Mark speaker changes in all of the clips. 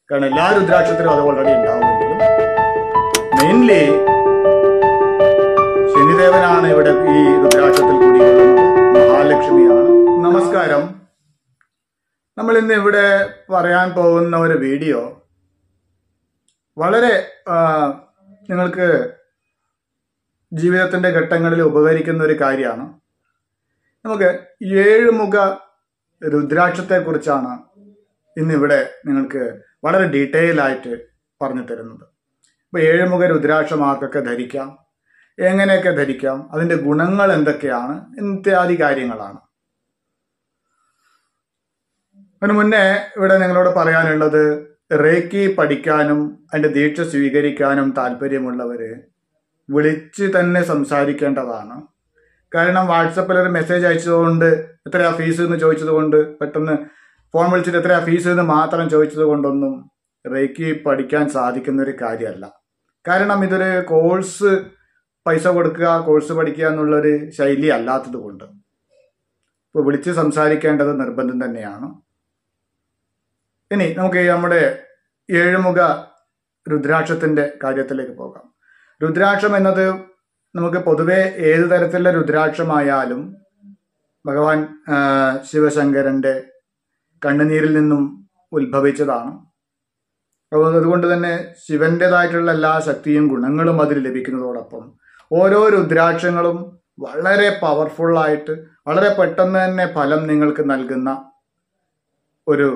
Speaker 1: കാരണം എല്ലാ രുദ്രാക്ഷത്തിലും അത് ഓൾറെഡി ഉണ്ടാവുമെങ്കിലും മെയിൻലി ശനിദേവനാണ് ഇവിടെ ഈ രുദ്രാക്ഷത്തിൽ കുടികൊള്ളുന്നത് മഹാലക്ഷ്മിയാണ് നമസ്കാരം നമ്മൾ ഇന്ന് ഇവിടെ പറയാൻ പോകുന്ന ഒരു വീഡിയോ വളരെ ആ, നിങ്ങൾക്ക് ജീവിതത്തിന്റെ ഘട്ടങ്ങളിൽ ഉപകരിക്കുന്ന ഒരു കാര്യമാണ് നമുക്ക് ഏഴുമുഖ രുദ്രാക്ഷത്തെ കുറിച്ചാണ് ഇന്നിവിടെ നിങ്ങൾക്ക് വളരെ ഡീറ്റെയിൽ ആയിട്ട് പറഞ്ഞു തരുന്നത് ഇപ്പൊ ഏഴുമുഖ രുദ്രാക്ഷം ആർക്കൊക്കെ ധരിക്കാം എങ്ങനെയൊക്കെ ധരിക്കാം അതിന്റെ ഗുണങ്ങൾ എന്തൊക്കെയാണ് ഇത്യാദി കാര്യങ്ങളാണ് അതിനു മുന്നേ ഇവിടെ നിങ്ങളോട് പറയാനുള്ളത് റേക്കി പഠിക്കാനും അതിന്റെ ദീക്ഷ സ്വീകരിക്കാനും താല്പര്യമുള്ളവര് വിളിച്ച് തന്നെ സംസാരിക്കേണ്ടതാണ് കാരണം വാട്സപ്പിൽ ഒരു മെസ്സേജ് അയച്ചതുകൊണ്ട് എത്രയാ ഫീസ് എന്ന് ചോദിച്ചത് കൊണ്ട് പെട്ടെന്ന് ഫോൺ വിളിച്ചിട്ട് എത്രയാ ഫീസ് എന്ന് മാത്രം ചോദിച്ചത് കൊണ്ടൊന്നും റേക്കി പഠിക്കാൻ സാധിക്കുന്ന ഒരു കാര്യമല്ല കാരണം ഇതൊരു കോഴ്സ് പൈസ കൊടുക്കുക കോഴ്സ് പഠിക്കുക എന്നുള്ളൊരു ശൈലി അല്ലാത്തത് കൊണ്ട് ഇപ്പോൾ വിളിച്ച് സംസാരിക്കേണ്ടത് നിർബന്ധം തന്നെയാണ് ഇനി നമുക്ക് ഈ നമ്മുടെ ഏഴുമുഖ രുദ്രാക്ഷത്തിന്റെ കാര്യത്തിലേക്ക് പോകാം രുദ്രാക്ഷം എന്നത് നമുക്ക് പൊതുവെ ഏത് തരത്തിലുള്ള രുദ്രാക്ഷമായാലും ഭഗവാൻ ആ, ശിവശങ്കരന്റെ കണ്ണുനീരിൽ നിന്നും ഉത്ഭവിച്ചതാണ് അപ്പോൾ അതുകൊണ്ട് തന്നെ ശിവന്റേതായിട്ടുള്ള എല്ലാ ശക്തിയും ഗുണങ്ങളും അതിൽ ലഭിക്കുന്നതോടൊപ്പം ഓരോ രുദ്രാക്ഷങ്ങളും വളരെ പവർഫുൾ ആയിട്ട് വളരെ പെട്ടെന്ന് തന്നെ ഫലം നിങ്ങൾക്ക് നൽകുന്ന ഒരു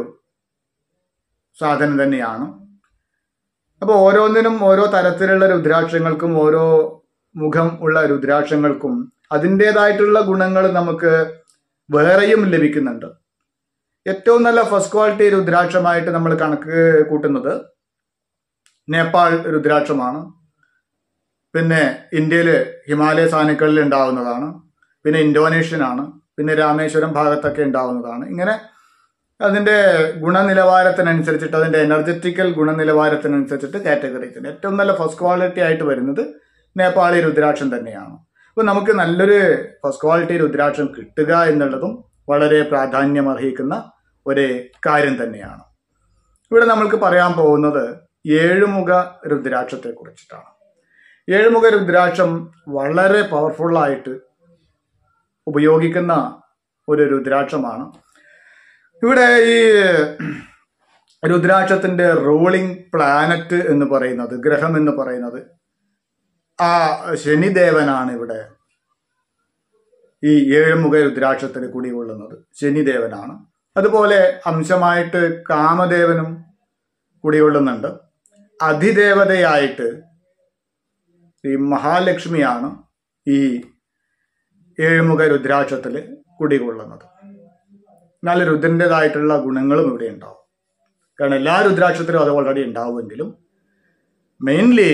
Speaker 1: സാധനം തന്നെയാണ് അപ്പോൾ ഓരോന്നിനും ഓരോ തരത്തിലുള്ള രുദ്രാക്ഷങ്ങൾക്കും ഓരോ മുഖം ഉള്ള രുദ്രാക്ഷങ്ങൾക്കും അതിൻ്റെതായിട്ടുള്ള ഗുണങ്ങൾ നമുക്ക് വേറെയും ലഭിക്കുന്നുണ്ട് ഏറ്റവും നല്ല ഫസ്റ്റ് ക്വാളിറ്റി രുദ്രാക്ഷമായിട്ട് നമ്മൾ കണക്ക് കൂട്ടുന്നത് നേപ്പാൾ രുദ്രാക്ഷമാണ് പിന്നെ ഇന്ത്യയിൽ ഹിമാലയ സാനുക്കളിൽ ഉണ്ടാവുന്നതാണ് പിന്നെ ഇന്തോനേഷ്യനാണ് പിന്നെ രാമേശ്വരം ഭാഗത്തൊക്കെ ഉണ്ടാവുന്നതാണ് ഇങ്ങനെ അതിന്റെ ഗുണനിലവാരത്തിനനുസരിച്ചിട്ട് അതിന്റെ എനർജറ്റിക്കൽ ഗുണനിലവാരത്തിനനുസരിച്ചിട്ട് കാറ്റഗറീസ് ഏറ്റവും നല്ല ഫസ്റ്റ് ക്വാളിറ്റി ആയിട്ട് വരുന്നത് നേപ്പാളി രുദ്രാക്ഷം തന്നെയാണ് അപ്പൊ നമുക്ക് നല്ലൊരു ഫസ്റ്റ് ക്വാളിറ്റി രുദ്രാക്ഷം കിട്ടുക എന്നുള്ളതും വളരെ പ്രാധാന്യം അർഹിക്കുന്ന ഒരു കാര്യം തന്നെയാണ് ഇവിടെ നമ്മൾക്ക് പറയാൻ പോകുന്നത് ഏഴുമുഖ രുദ്രാക്ഷത്തെ കുറിച്ചിട്ടാണ് ഏഴുമുഖ രുദ്രാക്ഷം വളരെ പവർഫുൾ ആയിട്ട് ഉപയോഗിക്കുന്ന ഒരു രുദ്രാക്ഷമാണ് ഇവിടെ ഈ രുദ്രാക്ഷത്തിന്റെ റൂളിംഗ് പ്ലാനറ്റ് എന്ന് പറയുന്നത് ഗ്രഹം എന്ന് പറയുന്നത് ആ ശനിദേവനാണ് ഇവിടെ ഈ ഏഴുമുഖ രുദ്രാക്ഷത്തിൽ കുടികൊള്ളുന്നത് ശനിദേവനാണ് അതുപോലെ അംശമായിട്ട് കാമദേവനും കുടികൊള്ളുന്നുണ്ട് അധിദേവതയായിട്ട് ഈ മഹാലക്ഷ്മിയാണ് ഈ ഏഴുമുഖ രുദ്രാക്ഷത്തിൽ കുടികൊള്ളുന്നത് നല്ല രുദ്രൻ്റെതായിട്ടുള്ള ഗുണങ്ങളും ഇവിടെ ഉണ്ടാവും കാരണം എല്ലാ രുദ്രാക്ഷത്തിലും അത് ഓൾറെഡി ഉണ്ടാവുമെങ്കിലും മെയിൻലി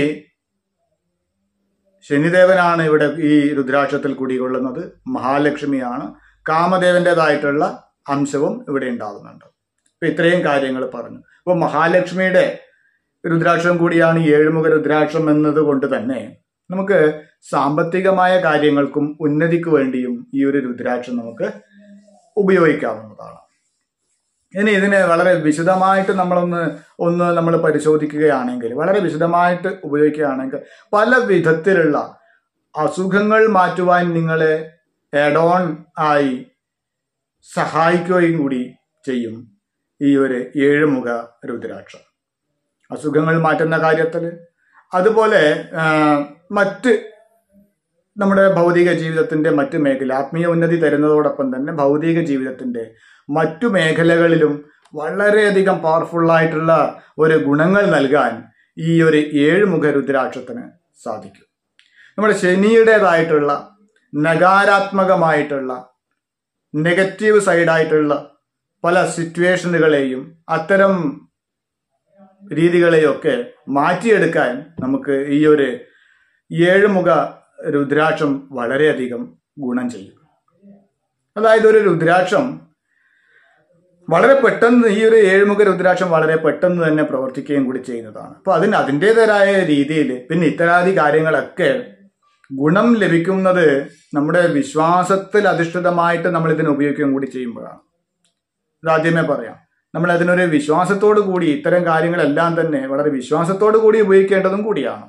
Speaker 1: ശനിദേവനാണ് ഇവിടെ ഈ രുദ്രാക്ഷത്തിൽ കുടികൊള്ളുന്നത് മഹാലക്ഷ്മിയാണ് കാമദേവൻ്റെതായിട്ടുള്ള അംശവും ഇവിടെ ഉണ്ടാവുന്നുണ്ട് അപ്പൊ ഇത്രയും കാര്യങ്ങൾ പറഞ്ഞു അപ്പോൾ മഹാലക്ഷ്മിയുടെ രുദ്രാക്ഷം കൂടിയാണ് ഈ ഏഴുമുഖ രുദ്രാക്ഷം എന്നത് കൊണ്ട് തന്നെ നമുക്ക് സാമ്പത്തികമായ കാര്യങ്ങൾക്കും ഉന്നതിക്ക് വേണ്ടിയും ഈ ഒരു രുദ്രാക്ഷം നമുക്ക് ഉപയോഗിക്കാവുന്നതാണ് ഇനി ഇതിനെ വളരെ വിശദമായിട്ട് നമ്മളൊന്ന് ഒന്ന് നമ്മൾ പരിശോധിക്കുകയാണെങ്കിൽ വളരെ വിശദമായിട്ട് ഉപയോഗിക്കുകയാണെങ്കിൽ പല വിധത്തിലുള്ള അസുഖങ്ങൾ മാറ്റുവാൻ നിങ്ങളെ എഡോൺ ആയി സഹായിക്കുകയും കൂടി ചെയ്യും ഈ ഒരു ഏഴുമുഖ രുദ്രാക്ഷം അസുഖങ്ങൾ മാറ്റുന്ന കാര്യത്തിൽ അതുപോലെ ആ, മറ്റ് നമ്മുടെ ഭൗതിക ജീവിതത്തിന്റെ മറ്റു മേഖല ആത്മീയ ഉന്നതി തരുന്നതോടൊപ്പം തന്നെ ഭൗതിക ജീവിതത്തിന്റെ മറ്റു മേഖലകളിലും വളരെയധികം പവർഫുൾ ആയിട്ടുള്ള ഒരു ഗുണങ്ങൾ നൽകാൻ ഈ ഒരു ഏഴുമുഖ രുദ്രാക്ഷത്തിന് സാധിക്കും നമ്മുടെ ശനിയുടേതായിട്ടുള്ള നകാരാത്മകമായിട്ടുള്ള നെഗറ്റീവ് സൈഡായിട്ടുള്ള പല സിറ്റുവേഷനുകളെയും അത്തരം രീതികളെയൊക്കെ മാറ്റിയെടുക്കാൻ നമുക്ക് ഈ ഒരു ഏഴുമുഖ രുദ്രാക്ഷം വളരെയധികം ഗുണം ചെയ്യും അതായത് ഒരു രുദ്രാക്ഷം വളരെ പെട്ടെന്ന് ഈ ഒരു ഏഴുമുഖ രുദ്രാക്ഷം വളരെ പെട്ടെന്ന് തന്നെ പ്രവർത്തിക്കുകയും കൂടി ചെയ്യുന്നതാണ് അപ്പൊ അതിന് അതിൻ്റെതായ രീതിയിൽ പിന്നെ ഇത്തരാദി കാര്യങ്ങളൊക്കെ ഗുണം ലഭിക്കുന്നത് നമ്മുടെ വിശ്വാസത്തിൽ അധിഷ്ഠിതമായിട്ട് നമ്മൾ ഇതിനെ ഉപയോഗിക്കുകയും കൂടി ചെയ്യുമ്പോഴാണ് ഇത് ആദ്യമേ പറയാം നമ്മൾ അതിനൊരു വിശ്വാസത്തോടു കൂടി ഇത്തരം കാര്യങ്ങളെല്ലാം തന്നെ വളരെ വിശ്വാസത്തോടു കൂടി ഉപയോഗിക്കേണ്ടതും കൂടിയാണ്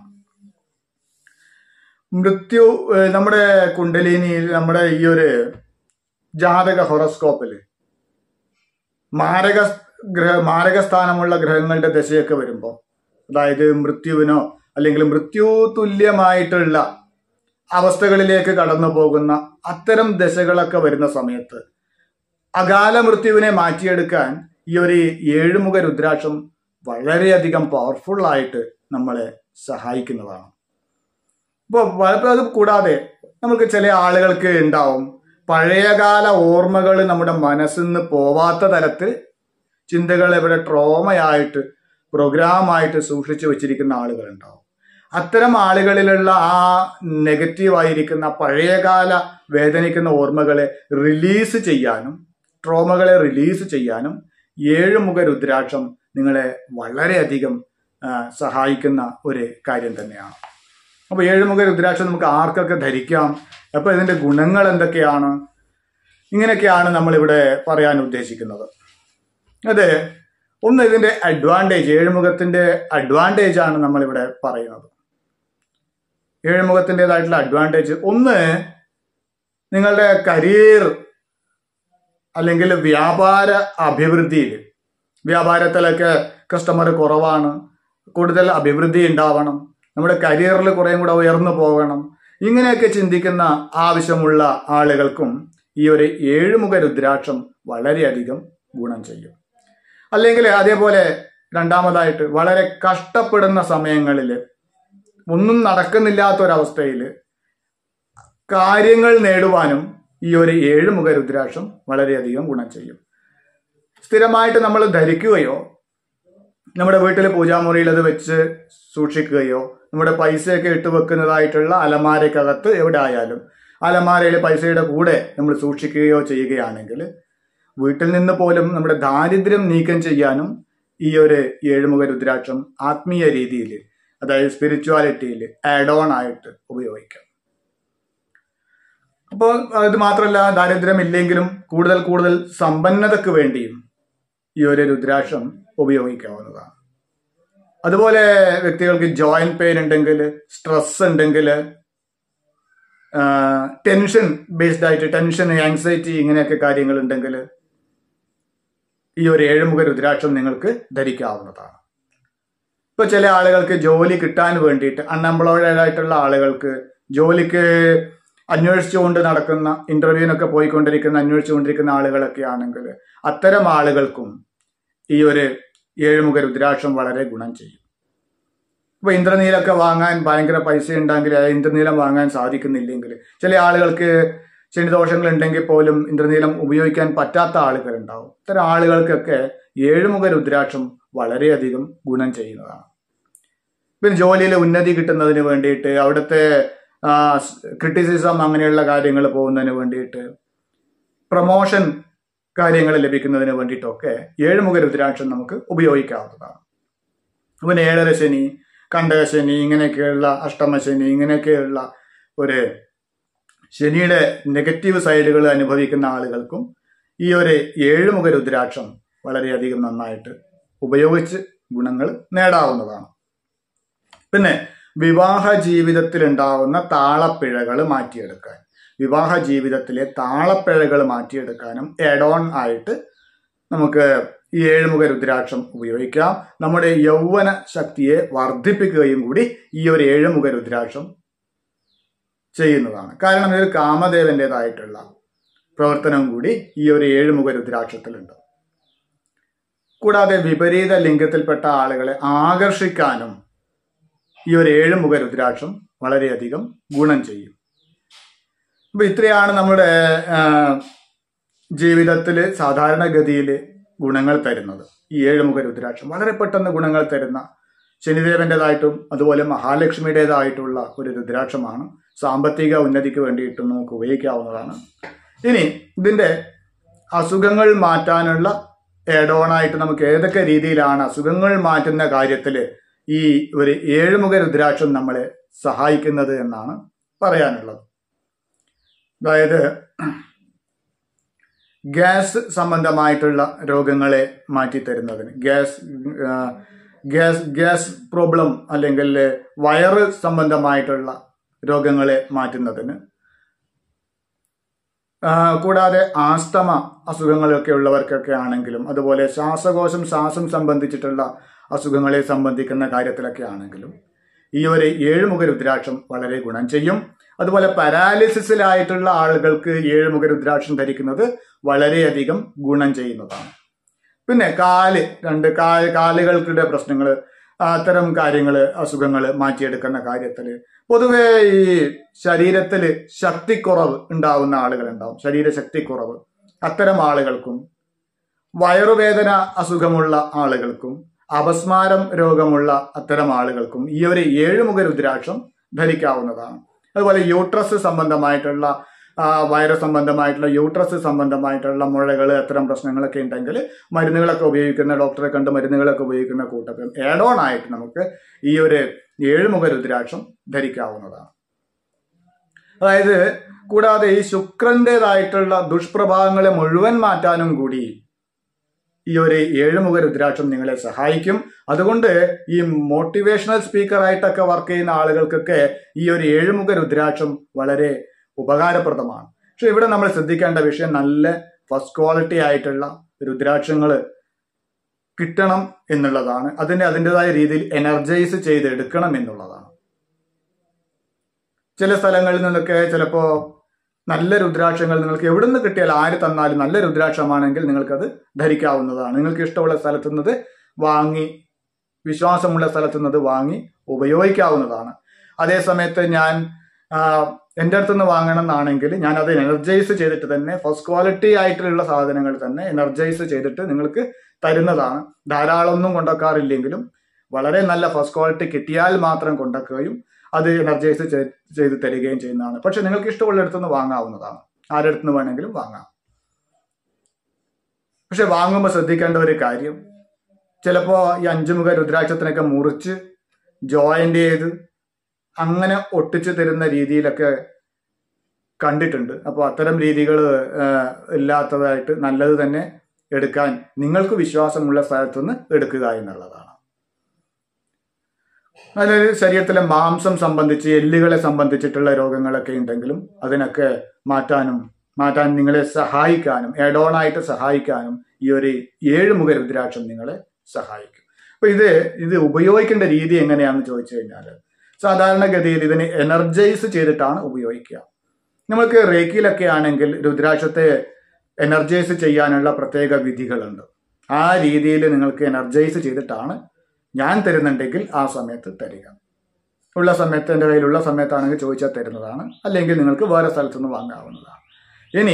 Speaker 1: മൃത്യു ഏഹ് നമ്മുടെ കുണ്ടലിനിയിൽ നമ്മുടെ ഈ ഒരു ജാതക ഹൊറോസ്കോപ്പിൽ മാരക ഗ്രഹ മാരകസ്ഥാനമുള്ള ഗ്രഹങ്ങളുടെ ദശയൊക്കെ വരുമ്പോൾ അതായത് മൃത്യുവിനോ അല്ലെങ്കിൽ മൃത്യു തുല്യമായിട്ടുള്ള അവസ്ഥകളിലേക്ക് കടന്നു പോകുന്ന അത്തരം ദശകളൊക്കെ വരുന്ന സമയത്ത് അകാല മൃത്യുവിനെ മാറ്റിയെടുക്കാൻ ഈ ഒരു ഏഴുമുഖ രുദ്രാക്ഷം വളരെയധികം പവർഫുൾ ആയിട്ട് നമ്മളെ സഹായിക്കുന്നതാണ് ഇപ്പോൾ അത് കൂടാതെ നമുക്ക് ചില ആളുകൾക്ക് ഉണ്ടാവും പഴയകാല ഓർമ്മകൾ നമ്മുടെ മനസ്സിൽ നിന്ന് പോവാത്ത തരത്തിൽ ചിന്തകൾ ഇവിടെ ട്രോമയായിട്ട് പ്രോഗ്രാമായിട്ട് സൂക്ഷിച്ചു വെച്ചിരിക്കുന്ന ആളുകളുണ്ടാവും അത്തരം ആളുകളിലുള്ള ആ നെഗറ്റീവ് ആയിരിക്കുന്ന പഴയകാല വേദനിക്കുന്ന ഓർമ്മകളെ റിലീസ് ചെയ്യാനും ട്രോമകളെ റിലീസ് ചെയ്യാനും ഏഴുമുഖ രുദ്രാക്ഷം നിങ്ങളെ വളരെയധികം ആ, സഹായിക്കുന്ന ഒരു കാര്യം തന്നെയാണ് അപ്പോൾ ഏഴുമുഖ രുദ്രാക്ഷം നമുക്ക് ആർക്കൊക്കെ ധരിക്കാം അപ്പോൾ ഇതിന്റെ ഗുണങ്ങൾ എന്തൊക്കെയാണ് ഇങ്ങനെയൊക്കെയാണ് നമ്മളിവിടെ പറയാൻ ഉദ്ദേശിക്കുന്നത് അത് ഒന്ന് ഇതിന്റെ അഡ്വാൻറ്റേജ് ഏഴുമുഖത്തിന്റെ അഡ്വാൻറ്റേജ് ആണ് നമ്മളിവിടെ പറയുന്നത് ഏഴുമുഖത്തിൻ്റെതായിട്ടുള്ള അഡ്വാൻറ്റേജ് ഒന്ന് നിങ്ങളുടെ കരിയർ അല്ലെങ്കിൽ വ്യാപാര അഭിവൃദ്ധിയിൽ വ്യാപാരത്തിലൊക്കെ കസ്റ്റമർ കുറവാണ് കൂടുതൽ അഭിവൃദ്ധി ഉണ്ടാവണം നമ്മുടെ കരിയറിൽ കുറേയും കൂടെ ഉയർന്നു പോകണം ഇങ്ങനെയൊക്കെ ചിന്തിക്കുന്ന ആവശ്യമുള്ള ആളുകൾക്കും ഈ ഒരു ഏഴുമുഖ രുദ്രാക്ഷം വളരെയധികം ഗുണം ചെയ്യും അല്ലെങ്കിൽ അതേപോലെ രണ്ടാമതായിട്ട് വളരെ കഷ്ടപ്പെടുന്ന സമയങ്ങളിൽ ഒന്നും നടക്കുന്നില്ലാത്തൊരവസ്ഥയിൽ കാര്യങ്ങൾ നേടുവാനും ഈ ഒരു ഏഴുമുഖ രുദ്രാക്ഷം വളരെയധികം ഗുണം ചെയ്യും സ്ഥിരമായിട്ട് നമ്മൾ ധരിക്കുകയോ നമ്മുടെ വീട്ടിൽ പൂജാമുറിയിൽ അത് വെച്ച് സൂക്ഷിക്കുകയോ നമ്മുടെ പൈസയൊക്കെ ഇട്ട് വെക്കുന്നതായിട്ടുള്ള അലമാരക്കകത്ത് എവിടെ ആയാലും അലമാരയിൽ പൈസയുടെ കൂടെ നമ്മൾ സൂക്ഷിക്കുകയോ ചെയ്യുകയാണെങ്കിൽ വീട്ടിൽ നിന്ന് പോലും നമ്മുടെ ദാരിദ്ര്യം നീക്കം ചെയ്യാനും ഈ ഒരു ഏഴുമുഖ രുദ്രാക്ഷം ആത്മീയ രീതിയിൽ അതായത് സ്പിരിച്വാലിറ്റിയിൽ ആഡ് ഓൺ ആയിട്ട് ഉപയോഗിക്കാം അപ്പോൾ ഇത് മാത്രമല്ല ദാരിദ്ര്യം ഇല്ലെങ്കിലും കൂടുതൽ കൂടുതൽ സമ്പന്നതയ്ക്ക് വേണ്ടിയും ഈ ഒരു രുദ്രാക്ഷം ഉപയോഗിക്കാവുന്നതാണ് അതുപോലെ വ്യക്തികൾക്ക് ജോയിന്റ് പെയിൻ ഉണ്ടെങ്കിൽ സ്ട്രെസ് ഉണ്ടെങ്കിൽ ടെൻഷൻ ബേസ്ഡ് ആയിട്ട് ടെൻഷൻ ആങ്സൈറ്റി ഇങ്ങനെയൊക്കെ കാര്യങ്ങൾ ഉണ്ടെങ്കിൽ ഈ ഒരു ഏഴുമുഖ രുദ്രാക്ഷം നിങ്ങൾക്ക് ധരിക്കാവുന്നതാണ് ഇപ്പൊ ചില ആളുകൾക്ക് ജോലി കിട്ടാൻ വേണ്ടിയിട്ട് അൺഎംപ്ലോയിഡ് ആയിട്ടുള്ള ആളുകൾക്ക് ജോലിക്ക് അന്വേഷിച്ചുകൊണ്ട് നടക്കുന്ന ഇന്റർവ്യൂവിനൊക്കെ പോയിക്കൊണ്ടിരിക്കുന്ന അന്വേഷിച്ചുകൊണ്ടിരിക്കുന്ന ആളുകളൊക്കെ ആണെങ്കിൽ അത്തരം ആളുകൾക്കും ഈ ഒരു ഏഴുമുഖ രുദ്രാക്ഷം വളരെ ഗുണം ചെയ്യും ഇപ്പൊ ഇന്ദ്രനീലൊക്കെ വാങ്ങാൻ ഭയങ്കര പൈസ ഉണ്ടെങ്കിൽ ആ ഇന്ദ്രനീലം വാങ്ങാൻ സാധിക്കുന്നില്ലെങ്കിൽ ചില ആളുകൾക്ക് ശനിദോഷങ്ങൾ ഉണ്ടെങ്കിൽ പോലും ഇന്ദ്രനീലം ഉപയോഗിക്കാൻ പറ്റാത്ത ആളുകളുണ്ടാവും ഇത്തരം ആളുകൾക്കൊക്കെ ഏഴുമുഖ രുദ്രാക്ഷം വളരെയധികം ഗുണം ചെയ്യുന്നതാണ് പിന്നെ ജോലിയിൽ ഉന്നതി കിട്ടുന്നതിന് വേണ്ടിയിട്ട് അവിടുത്തെ ക്രിറ്റിസിസം അങ്ങനെയുള്ള കാര്യങ്ങൾ പോകുന്നതിന് വേണ്ടിയിട്ട് പ്രൊമോഷൻ കാര്യങ്ങൾ ലഭിക്കുന്നതിന് വേണ്ടിയിട്ടൊക്കെ ഏഴുമുഖ രുദ്രാക്ഷം നമുക്ക് ഉപയോഗിക്കാവുന്നതാണ് പിന്നെ ഏഴര ശനി കണ്ടകശനി ഇങ്ങനെയൊക്കെയുള്ള അഷ്ടമശനി ഇങ്ങനെയൊക്കെയുള്ള ഒരു ശനിയുടെ നെഗറ്റീവ് സൈഡുകൾ അനുഭവിക്കുന്ന ആളുകൾക്കും ഈ ഒരു ഏഴുമുഖ രുദ്രാക്ഷം വളരെയധികം നന്നായിട്ട് ഉപയോഗിച്ച് ഗുണങ്ങൾ നേടാവുന്നതാണ് പിന്നെ വിവാഹ ജീവിതത്തിൽ ഉണ്ടാവുന്ന താളപ്പിഴകൾ മാറ്റിയെടുക്കാൻ വിവാഹ ജീവിതത്തിലെ താളപ്പിഴകൾ മാറ്റിയെടുക്കാനും എഡോൺ ആയിട്ട് നമുക്ക് ഈ ഏഴുമുഖ രുദ്രാക്ഷം ഉപയോഗിക്കാം നമ്മുടെ യൗവന ശക്തിയെ വർദ്ധിപ്പിക്കുകയും കൂടി ഈ ഒരു ഏഴുമുഖ രുദ്രാക്ഷം ചെയ്യുന്നതാണ് കാരണം ഇത് കാമദേവന്റേതായിട്ടുള്ള പ്രവർത്തനം കൂടി ഈ ഒരു ഏഴുമുഖ രുദ്രാക്ഷത്തിലുണ്ട് കൂടാതെ വിപരീത ലിംഗത്തിൽപ്പെട്ട ആളുകളെ ആകർഷിക്കാനും ഈ ഒരു ഏഴുമുഖ രുദ്രാക്ഷം വളരെയധികം ഗുണം ചെയ്യും അപ്പൊ ഇത്രയാണ് നമ്മുടെ ജീവിതത്തിൽ സാധാരണഗതിയിൽ ഗുണങ്ങൾ തരുന്നത് ഈ ഏഴുമുഖ രുദ്രാക്ഷം വളരെ പെട്ടെന്ന് ഗുണങ്ങൾ തരുന്ന ശനിദേവന്റേതായിട്ടും അതുപോലെ മഹാലക്ഷ്മിയുടേതായിട്ടുള്ള ഒരു രുദ്രാക്ഷമാണ് സാമ്പത്തിക ഉന്നതിക്ക് വേണ്ടിയിട്ടും നമുക്ക് ഉപയോഗിക്കാവുന്നതാണ് ഇനി ഇതിന്റെ അസുഖങ്ങൾ മാറ്റാനുള്ള ഏഡോണായിട്ട് നമുക്ക് ഏതൊക്കെ രീതിയിലാണ് അസുഖങ്ങൾ മാറ്റുന്ന കാര്യത്തിൽ ഈ ഒരു ഏഴുമുഖ രുദ്രാക്ഷം നമ്മളെ സഹായിക്കുന്നത് എന്നാണ് പറയാനുള്ളത് അതായത് ഗ്യാസ് സംബന്ധമായിട്ടുള്ള രോഗങ്ങളെ മാറ്റിത്തരുന്നതിന് ഗ്യാസ് ആ, ഗ്യാസ് ഗ്യാസ് പ്രോബ്ലം അല്ലെങ്കിൽ വയറ് സംബന്ധമായിട്ടുള്ള രോഗങ്ങളെ മാറ്റുന്നതിന് ആ, കൂടാതെ ആസ്തമ അസുഖങ്ങളൊക്കെ ഉള്ളവർക്കൊക്കെ ആണെങ്കിലും അതുപോലെ ശ്വാസകോശം ശ്വാസം സംബന്ധിച്ചിട്ടുള്ള അസുഖങ്ങളെ സംബന്ധിക്കുന്ന കാര്യത്തിലൊക്കെ ആണെങ്കിലും ഈ ഒരു ഏഴുമുഖ രുദ്രാക്ഷം വളരെ ഗുണം ചെയ്യും അതുപോലെ പാരാലിസിസിലായിട്ടുള്ള ആളുകൾക്ക് ഏഴുമുഖ രുദ്രാക്ഷം ധരിക്കുന്നത് വളരെയധികം ഗുണം ചെയ്യുന്നതാണ് പിന്നെ കാല് രണ്ട് കാല് കാലുകൾക്കിടെ പ്രശ്നങ്ങൾ അത്തരം കാര്യങ്ങൾ അസുഖങ്ങൾ മാറ്റിയെടുക്കുന്ന കാര്യത്തിൽ പൊതുവെ ഈ ശരീരത്തിൽ ശക്തിക്കുറവ് ഉണ്ടാവുന്ന ആളുകളുണ്ടാവും ശരീരശക്തിക്കുറവ് അത്തരം ആളുകൾക്കും വയറുവേദന അസുഖമുള്ള ആളുകൾക്കും അപസ്മാരം രോഗമുള്ള അത്തരം ആളുകൾക്കും ഈ ഒരു ഏഴുമുഖ രുദ്രാക്ഷം ധരിക്കാവുന്നതാണ് അതുപോലെ യൂട്രസ് സംബന്ധമായിട്ടുള്ള ആ, വയറ് സംബന്ധമായിട്ടുള്ള യൂട്രസ് സംബന്ധമായിട്ടുള്ള മുഴകൾ അത്തരം പ്രശ്നങ്ങളൊക്കെ ഉണ്ടെങ്കിൽ മരുന്നുകളൊക്കെ ഉപയോഗിക്കുന്ന ഡോക്ടറെ കണ്ട് മരുന്നുകളൊക്കെ ഉപയോഗിക്കുന്ന കൂട്ടത്തിൽ ആഡ് ഓൺ ആയിട്ട് നമുക്ക് ഈ ഒരു ഏഴുമുഖ രുദ്രാക്ഷം ധരിക്കാവുന്നതാണ് അതായത് കൂടാതെ ഈ ശുക്രന്റേതായിട്ടുള്ള ദുഷ്പ്രഭാവങ്ങളെ മുഴുവൻ മാറ്റാനും കൂടി ഈ ഒരു ഏഴുമുഖ രുദ്രാക്ഷം നിങ്ങളെ സഹായിക്കും അതുകൊണ്ട് ഈ മോട്ടിവേഷണൽ സ്പീക്കറായിട്ടൊക്കെ വർക്ക് ചെയ്യുന്ന ആളുകൾക്കൊക്കെ ഈ ഒരു ഏഴുമുഖ രുദ്രാക്ഷം വളരെ ഉപകാരപ്രദമാണ് പക്ഷെ ഇവിടെ നമ്മൾ ശ്രദ്ധിക്കേണ്ട വിഷയം നല്ല ഫസ്റ്റ് ക്വാളിറ്റി ആയിട്ടുള്ള രുദ്രാക്ഷങ്ങൾ കിട്ടണം എന്നുള്ളതാണ് അതിനെ അതിൻ്റെതായ രീതിയിൽ എനർജൈസ് ചെയ്തെടുക്കണം എന്നുള്ളതാണ് ചില സ്ഥലങ്ങളിൽ നിന്നൊക്കെ ചിലപ്പോൾ നല്ല രുദ്രാക്ഷങ്ങൾ നിങ്ങൾക്ക് എവിടെ നിന്ന് കിട്ടിയാൽ ആര് തന്നാലും നല്ല രുദ്രാക്ഷമാണെങ്കിൽ നിങ്ങൾക്കത് ധരിക്കാവുന്നതാണ് നിങ്ങൾക്ക് ഇഷ്ടമുള്ള സ്ഥലത്തു നിന്നത് വാങ്ങി വിശ്വാസമുള്ള സ്ഥലത്തു നിന്നത് വാങ്ങി ഉപയോഗിക്കാവുന്നതാണ് അതേ സമയത്ത് ഞാൻ ആ, എൻ്റെ അടുത്ത് നിന്ന് വാങ്ങണം എന്നാണെങ്കിൽ ഞാൻ അത് എനർജൈസ് ചെയ്തിട്ട് തന്നെ ഫസ്റ്റ് ക്വാളിറ്റി ആയിട്ടുള്ള സാധനങ്ങൾ തന്നെ എനർജൈസ് ചെയ്തിട്ട് നിങ്ങൾക്ക് തരുന്നതാണ് ധാരാളം ഒന്നും കൊണ്ടുവെക്കാറില്ലെങ്കിലും വളരെ നല്ല ഫസ്റ്റ് ക്വാളിറ്റി കിട്ടിയാൽ മാത്രം കൊണ്ടുവെക്കുകയും അത് എനർജൈസ് ചെയ്ത് തരികയും ചെയ്യുന്നതാണ് പക്ഷെ നിങ്ങൾക്ക് ഇഷ്ടമുള്ള അടുത്തുനിന്ന് വാങ്ങാവുന്നതാണ് ആരുടെ അടുത്തുനിന്ന് വേണമെങ്കിലും വാങ്ങാം പക്ഷെ വാങ്ങുമ്പോൾ ശ്രദ്ധിക്കേണ്ട ഒരു കാര്യം ചിലപ്പോൾ ഈ അഞ്ചുമുഖ രുദ്രാക്ഷത്തിനൊക്കെ മുറിച്ച് ജോയിന്റ് ചെയ്ത് അങ്ങനെ ഒട്ടിച്ച് തരുന്ന രീതിയിലൊക്കെ കണ്ടിട്ടുണ്ട് അപ്പോൾ അത്തരം രീതികൾ ഇല്ലാത്തതായിട്ട് നല്ലത് തന്നെ എടുക്കാൻ നിങ്ങൾക്ക് വിശ്വാസമുള്ള സ്ഥലത്തുനിന്ന് എടുക്കുക എന്നുള്ളതാണ് അതായത് ശരീരത്തിലെ മാംസം സംബന്ധിച്ച് എല്ലുകളെ സംബന്ധിച്ചിട്ടുള്ള രോഗങ്ങളൊക്കെ ഉണ്ടെങ്കിലും അതിനൊക്കെ മാറ്റാനും മാറ്റാൻ നിങ്ങളെ സഹായിക്കാനും എഡോണായിട്ട് സഹായിക്കാനും ഈ ഒരു ഏഴുമുഖ രുദ്രാക്ഷം നിങ്ങളെ സഹായിക്കും അപ്പൊ ഇത് ഇത് ഉപയോഗിക്കേണ്ട രീതി എങ്ങനെയാണെന്ന് ചോദിച്ചു കഴിഞ്ഞാൽ സാധാരണഗതിയിൽ ഇതിനെ എനർജൈസ് ചെയ്തിട്ടാണ് ഉപയോഗിക്കുക നമുക്ക് റേക്കിയിലൊക്കെ ആണെങ്കിൽ രുദ്രാക്ഷത്തെ എനർജൈസ് ചെയ്യാനുള്ള പ്രത്യേക വിധികളുണ്ട് ആ രീതിയിൽ നിങ്ങൾക്ക് എനർജൈസ് ചെയ്തിട്ടാണ് ഞാൻ തരുന്നുണ്ടെങ്കിൽ ആ സമയത്ത് തരിക ഉള്ള സമയത്ത് എൻ്റെ കയ്യിലുള്ള സമയത്താണെങ്കിൽ ചോദിച്ചാൽ തരുന്നതാണ് അല്ലെങ്കിൽ നിങ്ങൾക്ക് വേറെ സ്ഥലത്തുനിന്ന് വാങ്ങാവുന്നതാണ് ഇനി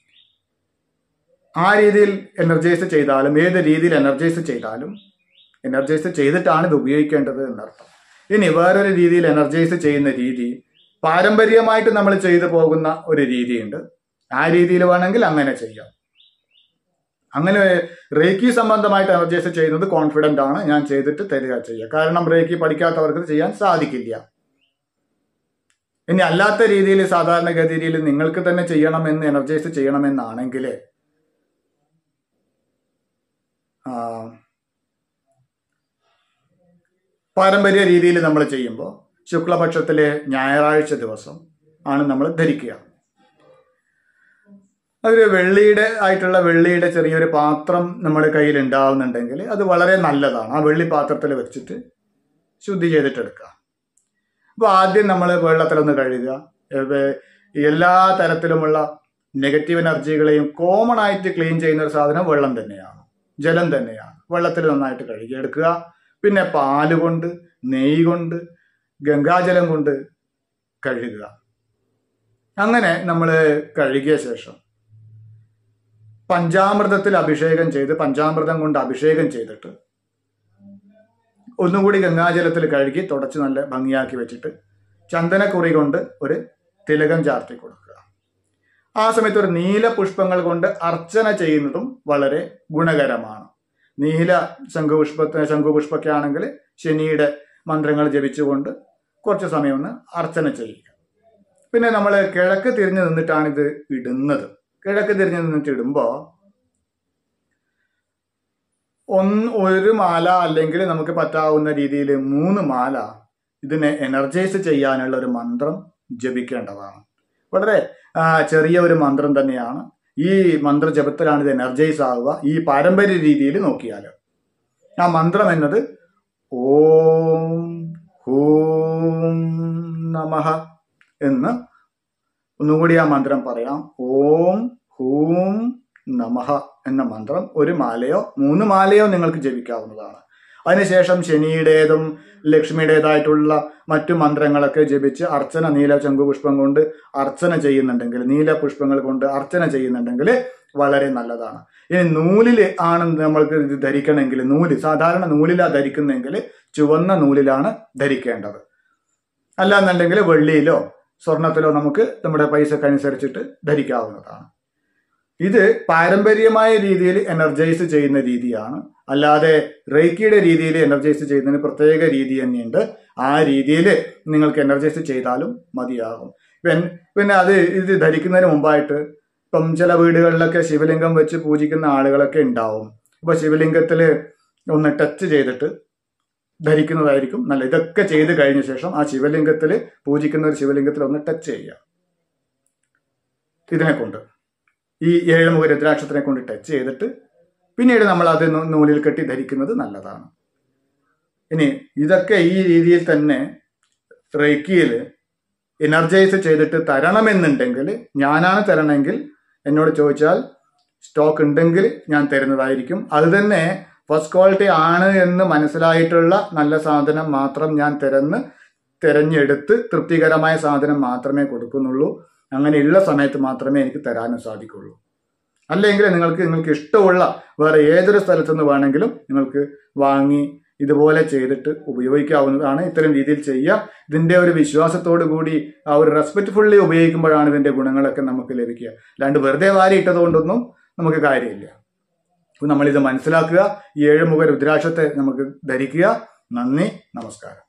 Speaker 1: ആ രീതിയിൽ എനർജൈസ് ചെയ്താലും ഏത് രീതിയിൽ എനർജൈസ് ചെയ്താലും എനർജൈസ് ചെയ്തിട്ടാണ് ഇത് ഉപയോഗിക്കേണ്ടത് എന്നർത്ഥം ഇനി വേറൊരു രീതിയിൽ എനർജൈസ് ചെയ്യുന്ന രീതി പാരമ്പര്യമായിട്ട് നമ്മൾ ചെയ്തു പോകുന്ന ഒരു രീതിയുണ്ട് ആ രീതിയിൽ വേണമെങ്കിൽ അങ്ങനെ ചെയ്യാം അങ്ങനെ റേക്കി സംബന്ധമായിട്ട് എനർജൈസ് ചെയ്യുന്നത് കോൺഫിഡന്റ് ആണ് ഞാൻ ചെയ്തിട്ട് തരിക ചെയ്യുക കാരണം റേക്കി പഠിക്കാത്തവർക്ക് ഇത് ചെയ്യാൻ സാധിക്കില്ല ഇനി അല്ലാത്ത രീതിയിൽ സാധാരണഗതിയിൽ നിങ്ങൾക്ക് തന്നെ ചെയ്യണമെന്ന് എനർജൈസ് ചെയ്യണമെന്നാണെങ്കിൽ ആ, പാരമ്പര്യ രീതിയിൽ നമ്മൾ ചെയ്യുമ്പോൾ ശുക്ലപക്ഷത്തിലെ ഞായറാഴ്ച ദിവസം ആണ് നമ്മൾ ധരിക്കുക അതൊരു വെള്ളിയുടെ ആയിട്ടുള്ള വെള്ളിയുടെ ചെറിയൊരു പാത്രം നമ്മുടെ കയ്യിൽ ഉണ്ടാവുന്നുണ്ടെങ്കിൽ അത് വളരെ നല്ലതാണ് ആ വെള്ളി പാത്രത്തിൽ വെച്ചിട്ട് ശുദ്ധി ചെയ്തിട്ടെടുക്കുക അപ്പോൾ ആദ്യം നമ്മൾ വെള്ളത്തിലൊന്ന് കഴുകുക ഏ, എല്ലാ തരത്തിലുമുള്ള നെഗറ്റീവ് എനർജികളെയും കോമൺ ആയിട്ട് ക്ലീൻ ചെയ്യുന്ന ഒരു സാധനം വെള്ളം തന്നെയാണ് ജലം തന്നെയാണ് വെള്ളത്തിൽ നന്നായിട്ട് കഴുകിയെടുക്കുക പിന്നെ പാല് കൊണ്ട് നെയ്യ് കൊണ്ട് ഗംഗാജലം കൊണ്ട് കഴുകുക അങ്ങനെ നമ്മൾ കഴുകിയ ശേഷം പഞ്ചാമൃതത്തിൽ അഭിഷേകം ചെയ്ത് പഞ്ചാമൃതം കൊണ്ട് അഭിഷേകം ചെയ്തിട്ട് ഒന്നുകൂടി ഗംഗാജലത്തിൽ കഴുകി തുടച്ച് നല്ല ഭംഗിയാക്കി വെച്ചിട്ട് ചന്ദനക്കുറി കൊണ്ട് ഒരു തിലകം ചാർത്തി കൊടുക്കുക ആ സമയത്ത് ഒരു നീല പുഷ്പങ്ങൾ കൊണ്ട് അർച്ചന ചെയ്യുന്നതും വളരെ ഗുണകരമാണ് നീല ശംഖുപുഷ്പ ശംഖുപുഷ്പൊക്കെ ആണെങ്കിൽ ശനിയുടെ മന്ത്രങ്ങൾ ജപിച്ചുകൊണ്ട് കുറച്ച് സമയം ഒന്ന് അർച്ചന ചെയ്യുക പിന്നെ നമ്മൾ കിഴക്ക് തിരിഞ്ഞു നിന്നിട്ടാണ് ഇത് ഇടുന്നത് കിഴക്ക് തിരിഞ്ഞു നിന്നിട്ട് ഇടുമ്പോൾ ഒന്ന് ഒരു മാല അല്ലെങ്കിൽ നമുക്ക് പറ്റാവുന്ന രീതിയിൽ മൂന്ന് മാല ഇതിനെ എനർജൈസ് ചെയ്യാനുള്ള ഒരു മന്ത്രം ജപിക്കേണ്ടതാണ് വളരെ ആ, ചെറിയ ഒരു മന്ത്രം തന്നെയാണ് ഈ മന്ത്ര ജപത്തിലാണ് ഇത് എനർജൈസ് ആവുക ഈ പാരമ്പര്യ രീതിയിൽ നോക്കിയാൽ ആ മന്ത്രം എന്നത് ഓം ഹൂം നമഃ എന്ന് ഒന്നുകൂടി ആ മന്ത്രം പറയാം ഓം ഹൂം നമഃ എന്ന മന്ത്രം ഒരു മാലയോ മൂന്ന് മാലയോ നിങ്ങൾക്ക് ജപിക്കാവുന്നതാണ് അതിനുശേഷം ശനിയുടേതും ലക്ഷ്മിയുടേതായിട്ടുള്ള മറ്റു മന്ത്രങ്ങളൊക്കെ ജപിച്ച് അർച്ചന നീല ശംഖുപുഷ്പം കൊണ്ട് അർച്ചന ചെയ്യുന്നുണ്ടെങ്കിൽ നീല പുഷ്പങ്ങൾ കൊണ്ട് അർച്ചന ചെയ്യുന്നുണ്ടെങ്കിൽ വളരെ നല്ലതാണ് ഇനി നൂലിൽ ആണ് നമ്മൾക്ക് ഇത് ധരിക്കണമെങ്കിൽ നൂല് സാധാരണ നൂലിലാണ് ധരിക്കുന്നെങ്കിൽ ചുവന്ന നൂലിലാണ് ധരിക്കേണ്ടത് അല്ലാന്നുണ്ടെങ്കിൽ വെള്ളിയിലോ സ്വർണത്തിലോ നമുക്ക് നമ്മുടെ പൈസക്കനുസരിച്ചിട്ട് ധരിക്കാവുന്നതാണ് ഇത് പാരമ്പര്യമായ രീതിയിൽ എനർജൈസ് ചെയ്യുന്ന രീതിയാണ് അല്ലാതെ റേക്കിയുടെ രീതിയിൽ എനർജൈസ് ചെയ്യുന്നതിന് പ്രത്യേക രീതി തന്നെയുണ്ട് ആ രീതിയിൽ നിങ്ങൾക്ക് എനർജൈസ് ചെയ്താലും മതിയാകും പിന്നെ പിന്നെ അത് ഇത് ധരിക്കുന്നതിന് മുമ്പായിട്ട് ഇപ്പം ചില വീടുകളിലൊക്കെ ശിവലിംഗം വെച്ച് പൂജിക്കുന്ന ആളുകളൊക്കെ ഉണ്ടാവും ഇപ്പൊ ശിവലിംഗത്തിൽ ഒന്ന് ടച്ച് ചെയ്തിട്ട് ധരിക്കുന്നതായിരിക്കും നല്ല ഇതൊക്കെ ചെയ്ത് കഴിഞ്ഞ ശേഷം ആ ശിവലിംഗത്തിൽ പൂജിക്കുന്ന ഒരു ശിവലിംഗത്തിൽ ഒന്ന് ടച്ച് ചെയ്യുക ഇതിനെ കൊണ്ട് ഈ ഏഴുമുഖ രുദ്രാക്ഷത്തിനെ കൊണ്ട് ടച്ച് ചെയ്തിട്ട് പിന്നീട് നമ്മൾ അത് നൂ- നൂലിൽ കെട്ടി ധരിക്കുന്നത് നല്ലതാണ് ഇനി ഇതൊക്കെ ഈ രീതിയിൽ തന്നെ റേക്കിയിൽ എനർജൈസ് ചെയ്തിട്ട് തരണമെന്നുണ്ടെങ്കിൽ ഞാനാണ് തരണമെങ്കിൽ എന്നോട് ചോദിച്ചാൽ സ്റ്റോക്ക് ഉണ്ടെങ്കിൽ ഞാൻ തരുന്നതായിരിക്കും അത് തന്നെ ഫസ്റ്റ് ക്വാളിറ്റി ആണ് എന്ന് മനസ്സിലായിട്ടുള്ള നല്ല സാധനം മാത്രം ഞാൻ തിരന്ന് തിരഞ്ഞെടുത്ത് തൃപ്തികരമായ സാധനം മാത്രമേ കൊടുക്കുന്നുള്ളൂ അങ്ങനെയുള്ള സമയത്ത് മാത്രമേ എനിക്ക് തരാനും സാധിക്കുള്ളൂ അല്ലെങ്കിൽ നിങ്ങൾക്ക് നിങ്ങൾക്ക് ഇഷ്ടമുള്ള വേറെ ഏതൊരു സ്ഥലത്തു നിന്ന് വേണമെങ്കിലും നിങ്ങൾക്ക് വാങ്ങി ഇതുപോലെ ചെയ്തിട്ട് ഉപയോഗിക്കാവുന്നതാണ് ഇത്തരം രീതിയിൽ ചെയ്യുക ഇതിന്റെ ഒരു വിശ്വാസത്തോടു കൂടി ആ ഒരു റെസ്പെക്റ്റ്ഫുള്ളി ഉപയോഗിക്കുമ്പോഴാണ് ഇതിന്റെ ഗുണങ്ങളൊക്കെ നമുക്ക് ലഭിക്കുക അല്ലാണ്ട് വെറുതെ വാരി ഇട്ടത് കൊണ്ടൊന്നും നമുക്ക് കാര്യമില്ല അപ്പോൾ നമ്മളിത് മനസ്സിലാക്കുക ഈ ഏഴുമുഖ രുദ്രാക്ഷത്തെ നമുക്ക് ധരിക്കുക നന്ദി നമസ്കാരം